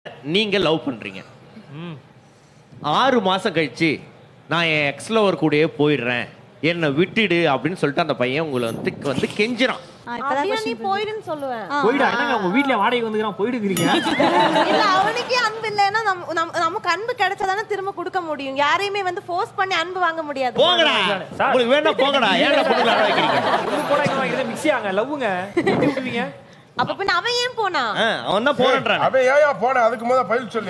நீங்க லவ் பண்றீங்க ஆறு மாசம் கழிச்சு நான் என் எக்ஸ் லவர் கூடயே போயிடுறேன் என்னை விட்டுடு அப்படின்னு சொல்லிட்டு அந்த பையன் உங்களை வந்து வந்து கெஞ்சிரான் அப்படியே நீ போயிடுன்னு சொல்லுவேன் போயிடா என்னங்க உங்க வீட்ல வாடகை வந்துக்கிறான் போயிடுக்கிறீங்க இல்ல அவனுக்கே அன்பு இல்லைன்னா நம்ம நம்ம- நமக்கு அன்பு கிடைச்சாதானே திரும்ப கொடுக்க முடியும் யாரையுமே வந்து ஃபோர்ஸ் பண்ணி அன்பு வாங்க முடியாது போங்கடா சார். உங்களுக்கு வேணா போங்கடா ஏன்டா பொண்ணுங்களை அழ வைக்கிறீங்க ஒண்ணு போனா இங்க வாங்கிட்டு மிக்ஸி ஆங்க லவ்வுங்க எப்படி விடுவீங்க அப்ப பின்ன அவன் ஏன் போனா ஆ, அவன் தான் போறேன்றான் அவன் ஏயா போன அதுக்கு முத பதில் சொல்லியா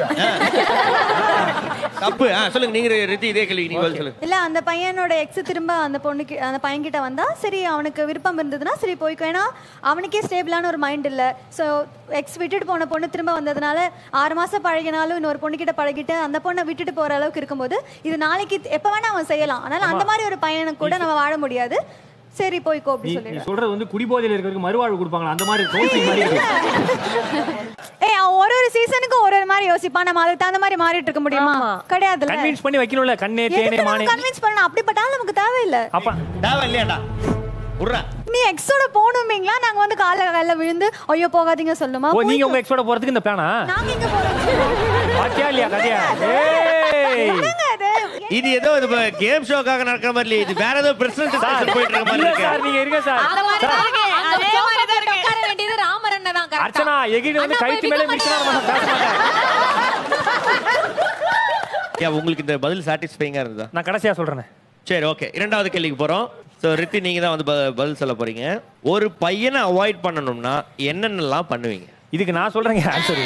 தப்பு ஆ, சொல்லுங்க நீங்க ரித்தி இதே கேள்வி நீங்க பதில் சொல்லுங்க இல்ல அந்த பையனோட எக்ஸ் திரும்ப அந்த பொண்ணுக்கு அந்த பையன்கிட்ட வந்தா சரி அவனுக்கு விருப்பம் இருந்ததுன்னா சரி போய்க்கோ ஏன்னா அவனுக்கே ஸ்டேபிளான ஒரு மைண்ட் இல்ல ஸோ எக்ஸ் விட்டுட்டு போன பொண்ணு திரும்ப வந்ததுனால ஆறு மாசம் பழகினாலும் இன்னொரு பொண்ணுகிட்ட பழகிட்டு அந்த பொண்ணை விட்டுட்டு போற அளவுக்கு இருக்கும்போது இது நாளைக்கு எப்ப வேணா அவன் செய்யலாம் அதனால அந்த மாதிரி ஒரு பையனுக்கு கூட நம்ம வாழ முடியாது சரி போய்க்கோ நீ அப்படி நீ சொல்லிடு சொல்றது வந்து குடிபோதையில இருக்கிறதுக்கு மறுவாழ்வு கொடுப்பாங்களா அந்த மாதிரி கவுன்சிலிங் மாதிரி இருக்கு ஏய் அவன் ஒரு ஒரு சீசனுக்கு ஒரு ஒரு மாதிரி யோசிப்பான் நம்ம அதுக்கு தகுந்த மாதிரி மாறிட்டு இருக்க முடியுமா ஆமா. கிடையாதுல்ல கன்வின்ஸ் பண்ணி வைக்கணும்ல கண்ணே தேனே மானே கன்வின்ஸ் பண்ணணும் அப்படிப்பட்டாலும் நமக்கு தேவையில்லை அப்ப தேவை இல்லையாடா விட்றா நீ எக்ஸோட போகணுமீங்களா நாங்க வந்து கால கால விழுந்து ஐயோ போகாதீங்க சொல்லுமா ஓ நீங்க உங்க எக்ஸோட போறதுக்கு இந்த பிளானா நாங்க இங்க போறோம் பாத்தியா இல்லையா கதையா ஏய் என்னங்க அது? இது ஏதோ இது கேம் ஷோக்காக நடக்கிற மாதிரி இல்லையே இது வேற ஏதோ பிரசிடன்ட் டிஸ்கஷன் போயிட்டு இருக்க மாதிரி இல்ல இருக்கு சார் நீங்க இருங்க சார் அந்த மாதிரி சார், தான் இருக்கு. அந்த sofa ல போட்டு உட்கார வேண்டியது ராமரண்ண தான் correct ஆ. அர்ச்சனா எகிரி வந்து அண்ணா போய் கழுத்து மேல பிக்க மிச்சனா நம்ம பேச மாட்டேன் ஏன் உங்களுக்கு இந்த பதில் சாட்டிஸ்ஃபைங்கா இருந்ததா நான் கடைசியா சொல்றேன் சரி ஓகே இரண்டாவது கேள்விக்கு போறோம் ஸோ ரித்தி நீங்க தான் வந்து ப- பதில் சொல்ல போறீங்க ஒரு பையனை அவாய்ட் பண்ணணும்னா என்னென்னலாம் பண்ணுவீங்க இதுக்கு நான் சொல்றேங்க ஆன்சர்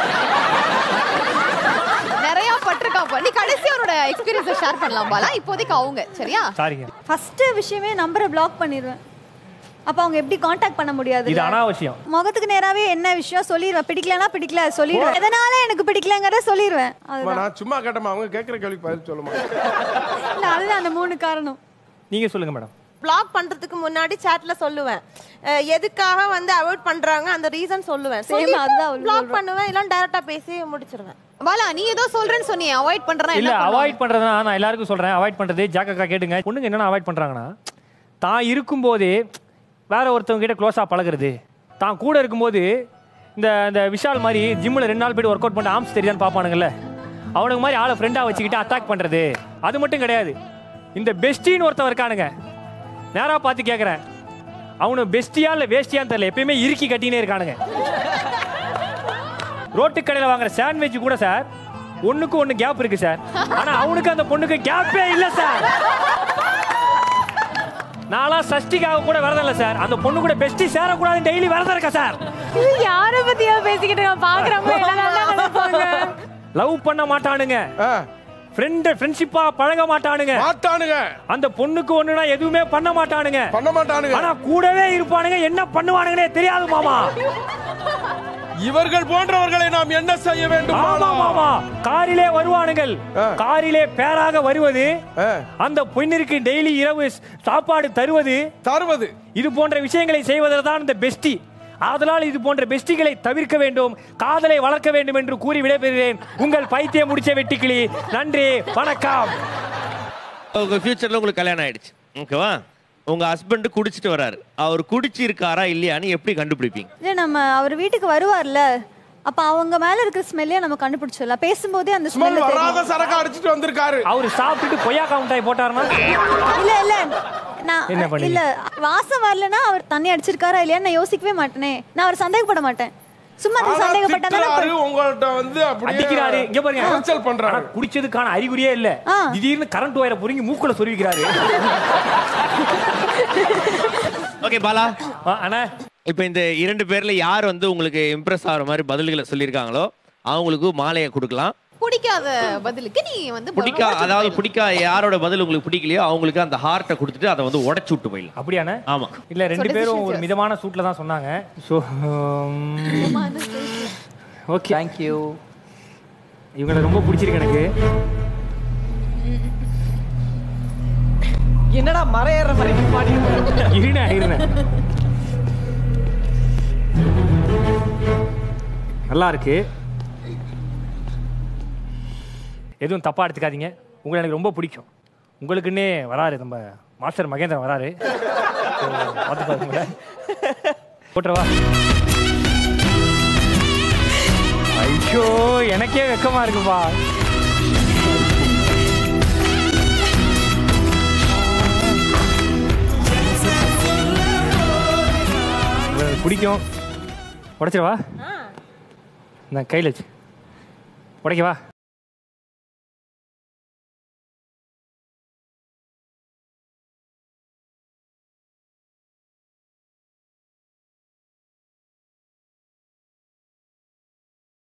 நிறைய பட்டிருக்காப்பா நீ கடைசி அவரோட எக்ஸ்பீரியன்ஸை ஷேர் பண்ணலாம் பாலா இப்போதைக்கு அவங்க சரியா சாரிங்க ஃபர்ஸ்ட் விஷயமே நம்பரை பிளாக் பண்ணிடுவேன் அப்ப அவங்க எப்படி காண்டாக்ட் பண்ண முடியாது இது அனாவசியம் முகத்துக்கு நேராவே என்ன விஷயம் சொல்லிடுவேன் பிடிக்கலனா பிடிக்கல சொல்லிடுவேன் எதனால எனக்கு பிடிக்கலங்கறத சொல்லிடுவேன் அம்மா, அதுதான் நான் சும்மா கேட்டமா அவங்க கேட்கிற கேள்வி பதில் சொல்லுமா இல்ல, அதுதான் அந்த மூணு காரணம் நீங்க சொல்லுங்க மேடம் பிளாக் பண்றதுக்கு முன்னாடி சாட்ல சொல்லுவேன் அஹ் எதுக்காக வந்து அவாய்ட் பண்றாங்க அந்த ரீசன் சொல்லுவேன் Same, அதுதான் அவளும் பிளாக் சொல்றா. பண்ணுவேன் இல்ல டைரக்டா பேசி முடிச்சிருவேன் பாலா நீ ஏதோ சொல்றேன்னு சொன்னியே அவாய்ட் பண்றேன் இல்ல என்ன பண்ணுவாங்க? அவாய்ட் பண்றதுனா நான் எல்லாருக்கும் சொல்றேன் அவாய்ட் பண்றது ஜாக்கக்கா கேட்டுங்க பொண்ணுங்க என்னென்ன அவாய்ட் பண்றாங்கன்னா தான் இருக்கும்போதே வேற ஒருத்தவங்க கிட்ட க்ளோஸா பழகுறது தான் கூட இருக்கும்போது இந்த இந்த விஷால் மாதிரி ஜிம்மில் ரெண்டு நாள் போயிட்டு ஒர்க் அவுட் பண்ண ஆம்ஸ் தெரியான்னு பார்ப்பானுங்கல்ல அவனுக்கு மாதிரி ஆளை ஃப்ரெண்டாக வச்சுக்கிட்டு அட்டாக் பண்ணுறது அது மட்டும் கிடையாது இந்த பெஸ்டின்னு ஒருத்தன் இருக்கானுங்க நேராக பார்த்து கேட்குறேன் அவனு பெஸ்டியா இல்லை வேஸ்டியான்னு தெரியல எப்பயுமே இறுக்கி கட்டினே இருக்கானுங்க ரோட்டு கடையில் வாங்குற சாண்ட்விச் கூட சார் ஒண்ணுக்கு ஒண்ணு கேப் இருக்கு சார் ஆனா அவனுக்கு அந்த பொண்ணுக்கு கேப்பே இல்ல சார் நான்லாம் சஷ்டிக்காக கூட விரதம் இல்ல சார் அந்த பொண்ணு கூட பெஸ்டி சேரக்கூடாது டெய்லி விரதம் இருக்கா சார் இது யார பத்தியா பேசிக்கிட்டு நான் பாக்குறவங்க என்ன நல்லா நினைப்பாங்க லவ் பண்ண மாட்டானுங்க ஆ, ஃப்ரெண்ட் ஃப்ரெண்ட்ஷிப்பா பழக மாட்டானுங்க மாட்டானுங்க அந்த பொண்ணுக்கு ஒண்ணுனா எதுவுமே பண்ண மாட்டானுங்க பண்ண மாட்டானுங்க ஆனா கூடவே இருப்பானுங்க என்ன பண்ணுவானுங்கன்னே தெரியாது மாமா இவர்கள் போன்றவர்களை நாம் என்ன செய்ய வேண்டும் ஆமா மாமா காரிலே வருவானுங்கள் ஆ. காரிலே பேராக வருவது ஆ, அந்த பெண்ணிற்கு டெய்லி இரவு சாப்பாடு தருவது தருவது இது போன்ற விஷயங்களை செய்வதில் தான் இந்த பெஸ்டி ஆதலால் இது போன்ற பெஸ்டிகளை தவிர்க்க வேண்டும் காதலை வளர்க்க வேண்டும் என்று கூறி விடைபெறுகிறேன் உங்கள் பைத்தியம் முடிச்ச வெட்டிக்கிளி நன்றி வணக்கம் உங்க ஃபியூச்சர்ல உங்களுக்கு கல்யாணம் ஆயிடுச்சு ஓகேவா உங்க ஹஸ்பண்ட் குடிச்சிட்டு வராரு அவர் குடிச்சு இருக்காரா இல்லையான்னு எப்படி கண்டுபிடிப்பீங்க இல்ல நம்ம அவர் வீட்டுக்கு வருவார்ல அப்ப அவங்க மேல இருக்கிற ஸ்மெல்லே நம்ம கண்டுபிடிச்சிடலாம் பேசும்போதே அந்த ஸ்மெல் ஸ்மெல் வராத சரக்கு அடிச்சிட்டு வந்திருக்காரு அவர் சாப்பிட்டுட்டு கொய்யா காவுண்டாய் போட்டாருன்னா இல்ல இல்ல நான் என்ன பண்ணீங்க? இல்ல வாசம் வரலனா அவர் தண்ணி அடிச்சிருக்காரா இல்லையா நான் யோசிக்கவே மாட்டேனே நான் அவர் சந்தேகப்பட மாட்டேன் சும்மா அந்த ஆனா சந்தேகப்பட்டா திட்டுறாரு, உங்கள்ட்ட வந்து அப்படியே அடிக்கிறாரு இங்க பாருங்க இரைச்சல் பண்றாரு ஆனா குடிச்சதுக்கான அறிகுறியே இல்ல ஆ. திடீர்னு கரண்ட் ஒயரை புரிங்கி மூக்குல சொருவிக்கிறாரு ஓகே பாலா ஆ, அண்ணா இப்போ இந்த இரண்டு பேர்ல யார் வந்து உங்களுக்கு இம்ப்ரெஸ் ஆகிற மாதிரி பதில்களை சொல்லியிருக்காங்களோ அவங்களுக்கு மாலையை கொடுக்கலாம் பிடிக்காத பதிலுக்கு நீ வந்து பிடிக்கா அதாவது பிடிக்கா யாரோட பதில் உங்களுக்கு பிடிக்கலையோ அவங்களுக்கு அந்த ஹார்ட்டை கொடுத்துட்டு அதை வந்து உடைச்சு விட்டு போயிடலாம் அப்படியாண்ணே ஆமா இல்ல ரெண்டு So பேரும் decision ஒரு yours. மிதமான சூட்ல தான் சொன்னாங்க ஸோ ஓகே தேங்க்யூ இவங்களை ரொம்ப பிடிச்சிருக்கு எனக்கு என்னடா மறையற மாதிரி பாடி இருண்ணே இருண்ணே நல்லா இருக்கு எதுவும் தப்பா எடுத்துக்காதீங்க உங்களை எனக்கு ரொம்ப பிடிக்கும் உங்களுக்குன்னே வராரு நம்ம மாஸ்டர் மகேந்திரன் வராரு So, பார்த்து பாருங்க போட்டுறவா ஐயோ எனக்கே வெக்கமா இருக்குப்பா எனக்கு பிடிக்கும் உடைச்சிடவா நான் கையில் வச்சு உடைக்கவா